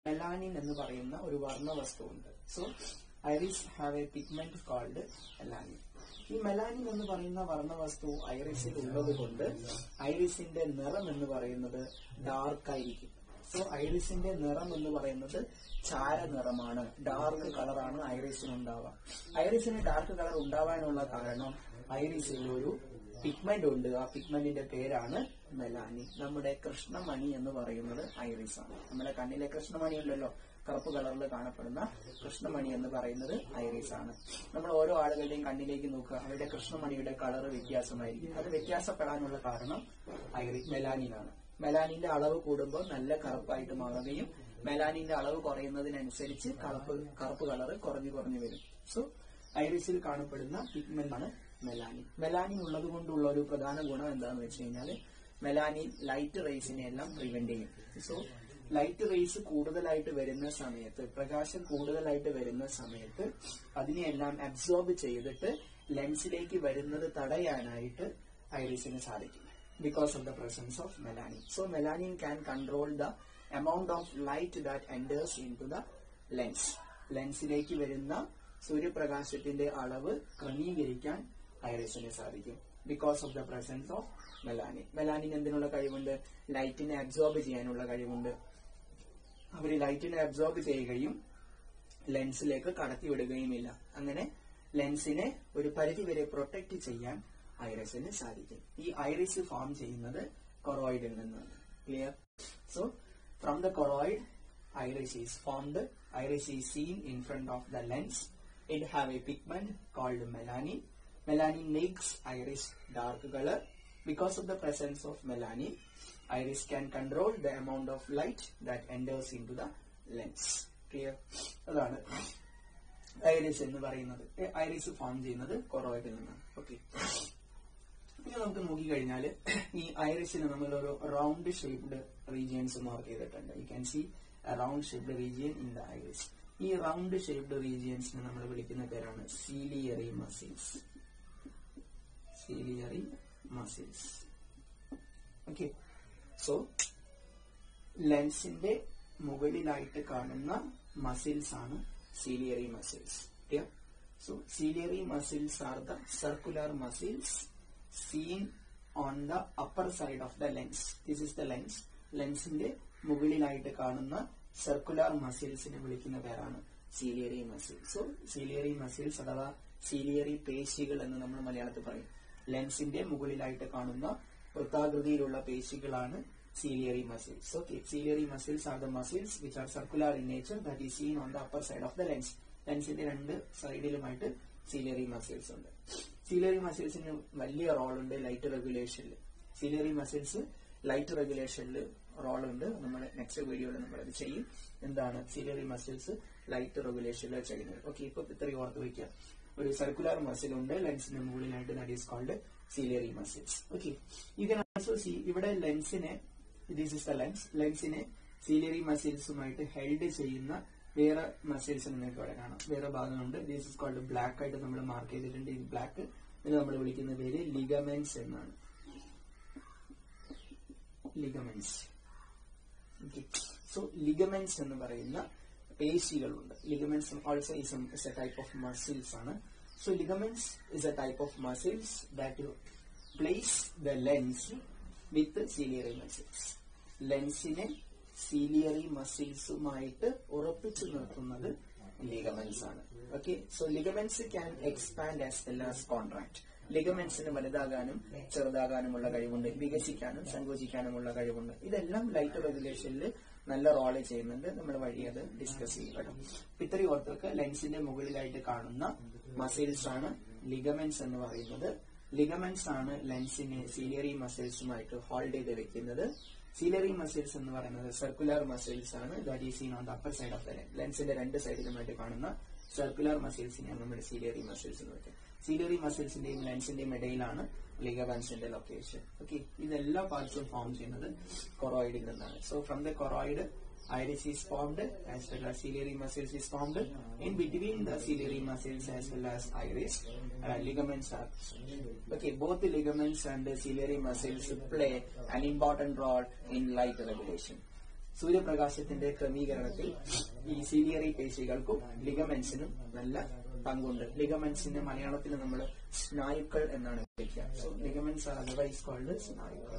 Melanin എന്ന് പറയുന്ന ഒരു വർണ്ണ വസ്തുവുണ്ട് so iris have a pigment called melanin ഈ മെലാനിൻ എന്ന് പറയുന്ന വർണ്ണ വസ്തു ഐറിസിൽ ഉള്ളത് കൊണ്ട് ഐറിസിന്റെ നിറം എന്ന് പറയുന്നത് ഡാർക്ക് ആയിരിക്കും സോ ഐറിസിന്റെ നിറം എന്ന് പറയുന്നത് ചാര നിറമാണ് ഡാർക്ക് കളറാണ് ഐറിസിന് ഉണ്ടാവുക ഐറിസിന് ഡാർക്ക് കളർ ഉണ്ടാവാനുള്ള കാരണം ഐറിസിൽ ഒരു പിഗ്മെന്റ് ഉണ്ട് ആ പിഗ്മെന്റിന്റെ പേരാണ് മെലാനിൻ നമ്മുടെ കൃഷ്ണമണി എന്ന് പറയുന്നത് ഐറിസ് ആണ് നമ്മുടെ കണ്ണിലെ കൃഷ്ണമണി ഉണ്ടല്ലോ കറുപ്പ് കളറിൽ കാണപ്പെടുന്ന കൃഷ്ണമണി എന്ന് പറയുന്നത് ഐറിസ് ആണ് നമ്മൾ ഓരോ ആളുകളുടെയും കണ്ണിലേക്ക് നോക്കുക അവരുടെ കൃഷ്ണമണിയുടെ കളർ വ്യത്യാസമായിരിക്കും അത് വ്യത്യാസപ്പെടാനുള്ള കാരണം ഐറി മെലാനിനാണ് മെലാനിന്റെ അളവ് കൂടുമ്പോൾ നല്ല കറുപ്പായിട്ട് മാറുകയും മെലാനിന്റെ അളവ് കുറയുന്നതിനനുസരിച്ച് കറുപ്പ് കറുപ്പ് കളർ കുറഞ്ഞു കുറഞ്ഞു വരും സോ ഐറിസിൽ കാണപ്പെടുന്ന പിഗ്മെന്റ് ആണ് മെലാനിൻ മെലാനിൻ ഉള്ളത് കൊണ്ടുള്ള ഒരു പ്രധാന ഗുണം എന്താണെന്ന് വെച്ച് കഴിഞ്ഞാൽ മെലാനിൻ ലൈറ്റ് റേസിനെ എല്ലാം പ്രിവെന്റ് ചെയ്യും സോ ലൈറ്റ് റേസ് കൂടുതലായിട്ട് വരുന്ന സമയത്ത് പ്രകാശം കൂടുതലായിട്ട് വരുന്ന സമയത്ത് അതിനെയെല്ലാം അബ്സോർബ് ചെയ്തിട്ട് ലെൻസിലേക്ക് വരുന്നത് തടയാനായിട്ട് ഐറിസിന് സാധിക്കും because of the presence of melanin so melanin can control the amount of light that enters into the lens ലെൻസിലേക്ക് വരുന്ന സൂര്യപ്രകാശത്തിന്റെ അളവ് ക്രമീകരിക്കാൻ ഐറിസിന് സാധിക്കും because of the presence of melanin melanin എന്തിനുള്ള കഴിവുണ്ട് ലൈറ്റിനെ അബ്സോർബ് ചെയ്യാനുള്ള കഴിവുണ്ട് അവർ ലൈറ്റിനെ അബ്സോർബ് ചെയ്യുകയും ലെൻസിലേക്ക് കടത്തിവിടുകയുമില്ല അങ്ങനെ ലെൻസിനെ ഒരു പരിധിവരെ പ്രൊട്ടക്ട് ചെയ്യാൻ ഐറിസിന് സാധിക്കും ഈ ഐറിസ് ഫോം ചെയ്യുന്നത് കൊറോയിഡിൽ നിന്നാണ് clear so from the choroid iris is formed. Iris is seen in front of the lens. It have a pigment called melanin. Melanin makes iris dark color. Because of the presence of melanin, iris can control the amount of light that enters into the lens. Clear? അതാണ് iris എന്ന് പറയുന്നത് iris form ചെയ്യുന്നത് കൊറോയിഡിൽ നിന്നാണ് okay ഇനി നമുക്ക് നോക്കിക്കഴിഞ്ഞാൽ ഈ ഐറിസിന് നമ്മൾ ഒരു റൗണ്ട് ഷേപ്ഡ് റീജിയൻസ് മാർക്ക് ചെയ്തിട്ടുണ്ട് you can see round shaped region in the iris ഈ റൗണ്ട് ഷേപ്ഡ് റീജിയൻസിനെ നമ്മൾ വിളിക്കുന്ന പേരാണ് ciliary muscles ciliary muscles okay so ലെൻസിന്റെ മുകളിലായിട്ട് കാണുന്ന മസിൽസ് ആണ് ciliary muscles so ciliary muscles are the circular muscles seen on the upper side of the lens. This is the lens. ലെൻസിന്റെ മുകളിലായിട്ട് കാണുന്ന സർക്കുലർ മസിൽസിനെ വിളിക്കുന്ന പേരാണ് ciliary muscles so ciliary muscles അഥവാ സീലിയറി പേശികൾ എന്ന് നമ്മൾ മലയാളത്തിൽ പറയും ലെൻസിന്റെ മുകളിലായിട്ട് കാണുന്ന വൃത്താകൃതിയിലുള്ള പേശികളാണ് ciliary muscles okay ciliary muscles are the muscles which are circular in nature that is seen on the upper side of the lens ലെൻസിന്റെ രണ്ട് സൈഡിലുമായിട്ട് സീലിയറി മസിൽസ് ഉണ്ട് സീലിയറി മസിൽസിന് വലിയ റോളുണ്ട് ലൈറ്റ് റെഗുലേഷനിൽ സീലിയറി മസിൽസ് ലൈറ്റ് റെഗുലേഷനിൽ റോളുണ്ട് നമ്മൾ നെക്സ്റ്റ് വീഡിയോയിൽ നമ്മൾ അത് ചെയ്യും എന്താണ് സീലിയറി മസിൽസ് ലൈറ്റ് റെഗുലേഷനിൽ ചെയ്യുന്നത് ഓക്കെ ഇപ്പൊ ഇത്രയും ഓർത്ത് വയ്ക്കുക ഒരു സർക്കുലർ മസിൽ ഉണ്ട് ലെൻസിന് മുകളിലായിട്ട് that is called ciliary muscles okay you can also see ഇവിടെ ലെൻസിനെ ദിസ് ഇസ് ദ ലെൻസ് ലെൻസിനെ സീലിയറി മസിൽസുമായിട്ട് ഹെൽഡ് ചെയ്യുന്ന വേറെ മസിൽസ് നിങ്ങൾക്ക് ഇവിടെ കാണാം വേറെ ഭാഗങ്ങളുണ്ട് ദിസ് ഇസ് കോൾഡ് ബ്ലാക്ക് ആയിട്ട് നമ്മൾ മാർക്ക് ചെയ്തിട്ടുണ്ട് ഈ ബ്ലാക്ക് ഇത് നമ്മൾ വിളിക്കുന്ന പേര് ലിഗമെന്റ്സ് എന്നാണ് ലിഗമെന്റ്സ് സോ ലിഗമെന്റ്സ് എന്ന് പറയുന്ന പേശികളുണ്ട് ligaments also is a type of muscles ആണ് so ligaments is a type of muscles that place the lens with ciliary muscles ലെൻസിനെ സീലിയറി മസിൽസുമായിട്ട് ഉറപ്പിച്ചു നിർത്തുന്നത് ലിഗമെന്റ്സ് ആണ് okay so ligaments can expand as well as contract ലിഗമെന്റ്സിന് വലുതാകാനും ചെറുതാകാനുമുള്ള കഴിവുണ്ട് വികസിക്കാനും സങ്കോചിക്കാനുമുള്ള കഴിവുണ്ട് ഇതെല്ലാം ലൈറ്റ് റെഗുലേഷനിൽ നല്ല റോള് ചെയ്യുന്നുണ്ട് നമ്മൾ വഴി അത് ഡിസ്കസ് ചെയ്യപ്പെടും ഇത്രയും ഓർത്തർക്ക് ലെൻസിന്റെ മുകളിലായിട്ട് കാണുന്ന മസിൽസ് ആണ് ലിഗമെന്റ്സ് എന്ന് പറയുന്നത് ലിഗമെന്റ്സ് ആണ് ലെൻസിനെ സീലിയറി മസിൽസുമായിട്ട് ഹോൾഡ് ചെയ്ത് വെക്കുന്നത് സീലറി മസിൽസ് എന്ന് പറയുന്നത് സർക്കുലർ മസിൽസ് ആണ് that is seen on the upper side of the ലെൻസിന്റെ രണ്ട് സൈഡിലുമായിട്ട് കാണുന്ന സർക്കുലർ മസിൽസിനെയാണ് നമ്മൾ സീലറി മസിൽസ് എന്ന് വെക്കുക സീലറി മസിൽസിന്റെയും ലെൻസിന്റെയും ഇടയിലാണ് ലിഗവൻസിന്റെ ലൊക്കേഷൻ ഓക്കെ ഇതെല്ലാ പാർട്സും ഫോം ചെയ്യുന്നത് കൊറോയിഡിൽ നിന്നാണ് so from the choroid iris is formed as well as ciliary muscles is formed. In between the ciliary muscles as well as iris, uh, ligaments are. Okay, both the ligaments and the ciliary muscles play an important role in light regulation. സൂര്യപ്രകാശത്തിന്റെ ക്രമീകരണത്തിൽ ഈ ciliary പേശികൾക്കും ലിഗമെന്റ്സിനും നല്ല പങ്കുണ്ട് ലിഗമെന്റ്സിന്റെ മലയാളത്തിൽ നമ്മൾ സ്നായുക്കൾ എന്നാണ് വിളിക്കുക so ligaments are otherwise called സ്നായുക്കൾ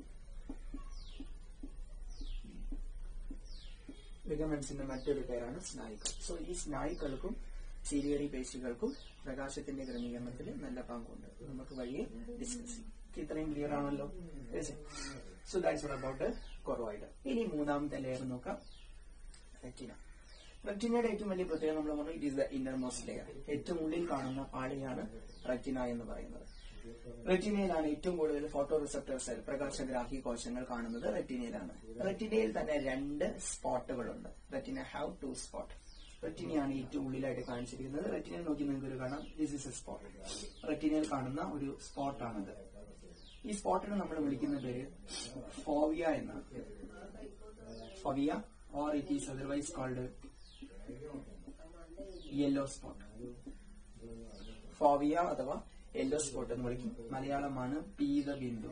ലിഗമെന്റ്സിന്റെ മറ്റൊരു പേരാണ് സ്നായുക്കൾ സോ ഈ സ്നായുക്കൾക്കും സീലിയറി പേശികൾക്കും പ്രകാശത്തിന്റെ ക്രമീകരണത്തിൽ നല്ല പങ്കുണ്ട് ഇത് നമുക്ക് വഴിയെ ഡിസ്കസ് ചെയ്യും ഇത്രയും ക്ലിയർ ആണല്ലോ സോ ദാറ്റ്സ് അബൌട്ട് കൊറോയിഡ് ഇനി മൂന്നാമത്തെ ലെയർ നോക്കാം റെറ്റിന റെറ്റിനയുടെ ഏറ്റവും വലിയ പ്രത്യേകത നമ്മൾ പറഞ്ഞു it is the innermost layer ഏറ്റവും ഉള്ളിൽ കാണുന്ന പാളിയാണ് റെറ്റിന എന്ന് പറയുന്നത് റെറ്റിനയിലാണ് ഏറ്റവും കൂടുതൽ ഫോട്ടോ റിസപ്റ്റർ സെൽ പ്രകാശഗ്രാഹി കോശങ്ങൾ കാണുന്നത് റെറ്റിനയിലാണ് റെറ്റിനയിൽ തന്നെ രണ്ട് സ്പോട്ടുകളുണ്ട് റെറ്റിന ഹാവ് ടു സ്പോട്ട് റെറ്റിനയാണ് ഏറ്റവും ഉള്ളിലായിട്ട് കാണിച്ചിരിക്കുന്നത് റെറ്റിനയിൽ നോക്കി നിങ്ങൾക്ക് ഒരു കാണാം ദിസ് ഇസ് എ സ്പോട്ട് റെറ്റിനയിൽ കാണുന്ന ഒരു സ്പോട്ടാണിത് ഈ സ്പോട്ടിനെ നമ്മൾ വിളിക്കുന്ന പേര് ഫോവിയ എന്നാണ് fovea or it is otherwise called yellow spot fovea അഥവാ യെല്ലോ സ്പോട്ട് എന്ന് വിളിക്കും മലയാളമാണ് പീത ബിന്ദു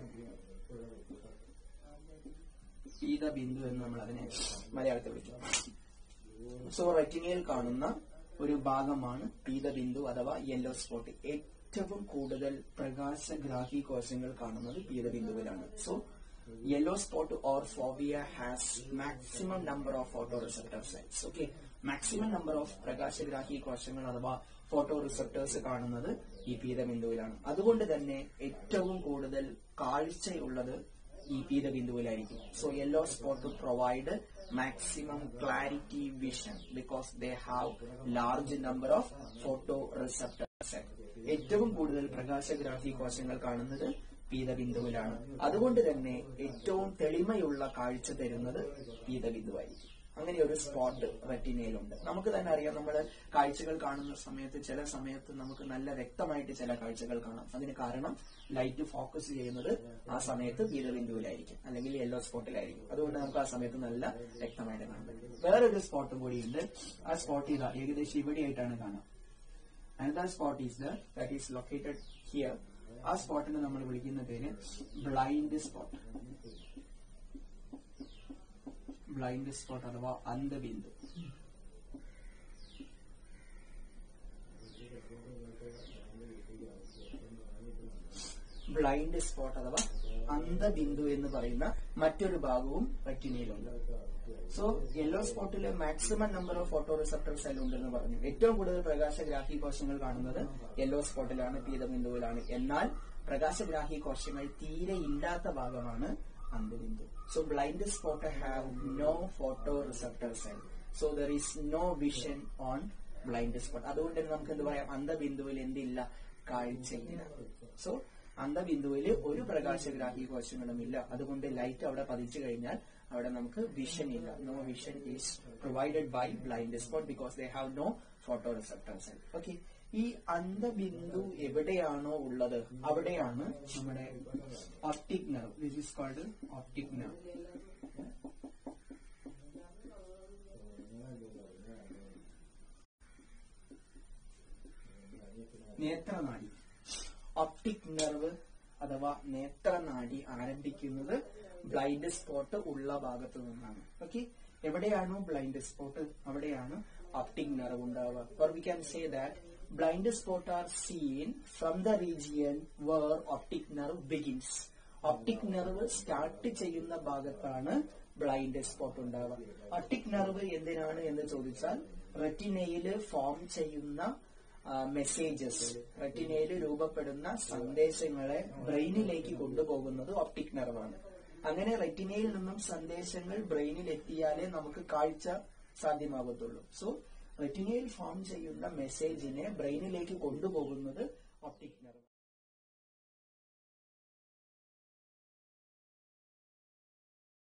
പീത ബിന്ദു എന്ന് നമ്മൾ അതിനെ മലയാളത്തിൽ വിളിക്കും സോ റെറ്റിനയിൽ കാണുന്ന ഒരു ഭാഗമാണ് പീതബിന്ദു അഥവാ യെല്ലോ സ്പോട്ട് ഏറ്റവും കൂടുതൽ പ്രകാശഗ്രാഹി കോശങ്ങൾ കാണുന്നത് പീതബിന്ദുവിലാണ് so yellow spot or fovea has maximum number of photoreceptor cells okay maximum number of പ്രകാശഗ്രാഹി കോശങ്ങൾ അഥവാ ഫോട്ടോ റിസപ്റ്റേഴ്സ് കാണുന്നത് ഈ പീതബിന്ദുവിലാണ് അതുകൊണ്ട് തന്നെ ഏറ്റവും കൂടുതൽ കാഴ്ചയുള്ളത് ഈ പീതബിന്ദുവിലായിരിക്കും so yellow spot provide maximum clarity vision because they have large number of photoreceptor cell ഏറ്റവും കൂടുതൽ പ്രകാശഗ്രാഹി കോശങ്ങൾ കാണുന്നത് പീതബിന്ദുവിലാണ് അതുകൊണ്ട് തന്നെ ഏറ്റവും തെളിമയുള്ള കാഴ്ച തരുന്നത് പീതബിന്ദുവായിരിക്കും അങ്ങനെ ഒരു സ്പോട്ട് റെറ്റിനയിലുണ്ട് നമുക്ക് തന്നെ അറിയാം നമ്മൾ കാഴ്ചകൾ കാണുന്ന സമയത്ത് ചില സമയത്ത് നമുക്ക് നല്ല വ്യക്തമായിട്ട് ചില കാഴ്ചകൾ കാണാം അതിന് കാരണം ലൈറ്റ് ഫോക്കസ് ചെയ്യുന്നത് ആ സമയത്ത് പീതബിന്ദുവിലായിരിക്കും അല്ലെങ്കിൽ യെല്ലോ സ്പോട്ടിലായിരിക്കും അതുകൊണ്ട് നമുക്ക് ആ സമയത്ത് നല്ല വ്യക്തമായിട്ട് കാണാൻ പറ്റും വേറൊരു സ്പോട്ടും കൂടിയുണ്ട് ആ സ്പോട്ട് ഇതാ ഏകദേശം ഇവിടെയായിട്ടാണ് കാണാം another spot is that is located here ആ സ്പോട്ടിനെ നമ്മൾ വിളിക്കുന്ന പേര് ബ്ലൈൻഡ് സ്പോട്ട് ബ്ലൈൻഡ് സ്പോട്ട് അഥവാ അന്ധബിന്ദു ബ്ലൈൻഡ് സ്പോട്ട് അഥവാ അന്ധബിന്ദു എന്ന് പറയുന്ന മറ്റൊരു ഭാഗവും റെറ്റിനയിലുണ്ട് സോ യെല്ലോ സ്പോട്ടിൽ maximum number of photoreceptor cell ഉണ്ടെന്ന് പറഞ്ഞു ഏറ്റവും കൂടുതൽ പ്രകാശഗ്രാഹി കോശങ്ങൾ കാണുന്നത് യെല്ലോ സ്പോട്ടിലാണ് പീതബിന്ദുവിലാണ് എന്നാൽ പ്രകാശഗ്രാഹി കോശങ്ങൾ തീരെ ഇല്ലാത്ത ഭാഗമാണ് അന്ധബിന്ദു so blind spot have no photoreceptor cell so there is no vision on blind spot അതുകൊണ്ട് തന്നെ നമുക്ക് എന്ത് പറയാം അന്ധബിന്ദുവിൽ എന്തില്ല കാഴ്ചയില്ല സോ അന്ധബിന്ദുവിൽ ഒരു പ്രകാശഗ്രാഹി കോശങ്ങളും ഇല്ല അതുകൊണ്ട് ലൈറ്റ് അവിടെ പതിച്ചു കഴിഞ്ഞാൽ അവിടെ നമുക്ക് വിഷൻ ഇല്ല no vision is provided by blind spot because they have no photoreceptor cell okay ഈ അന്ധബിന്ദു എവിടെയാണോ ഉള്ളത് അവിടെയാണ് നമ്മുടെ optic nerve this is called optic nerve നേത്രനാടി ഒപ്റ്റിക് നെർവ് അഥവാ നേത്രനാടി ആരംഭിക്കുന്നത് ബ്ലൈൻഡ് സ്പോട്ട് ഉള്ള ഭാഗത്ത് നിന്നാണ് ഓക്കെ എവിടെയാണോ ബ്ലൈൻഡ് സ്പോട്ട് അവിടെയാണ് ഒപ്റ്റിക് നെർവ് ഉണ്ടാവുക or we can say that blind spot are seen from the region where optic nerve begins optic nerve start ചെയ്യുന്ന ഭാഗത്താണ് ബ്ലൈൻഡ് സ്പോട്ട് ഉണ്ടാവുക ഒപ്റ്റിക് നെർവ് എന്തിനാണ് എന്ന് ചോദിച്ചാൽ റെറ്റിനയിൽ ഫോം ചെയ്യുന്ന മെസ്സേജസ് റെറ്റിനയിൽ രൂപപ്പെടുന്ന സന്ദേശങ്ങളെ ബ്രെയിനിലേക്ക് കൊണ്ടുപോകുന്നത് ഒപ്റ്റിക് നെർവാണ് അങ്ങനെ റെറ്റിനയിൽ നിന്നും സന്ദേശങ്ങൾ ബ്രെയിനിൽ എത്തിയാലേ നമുക്ക് കാഴ്ച സാധ്യമാകത്തുള്ളൂ സോ റെറ്റിനയിൽ ഫോം ചെയ്യുന്ന മെസ്സേജിനെ ബ്രെയിനിലേക്ക് കൊണ്ടുപോകുന്നത് ഒപ്റ്റിക് നെർവ്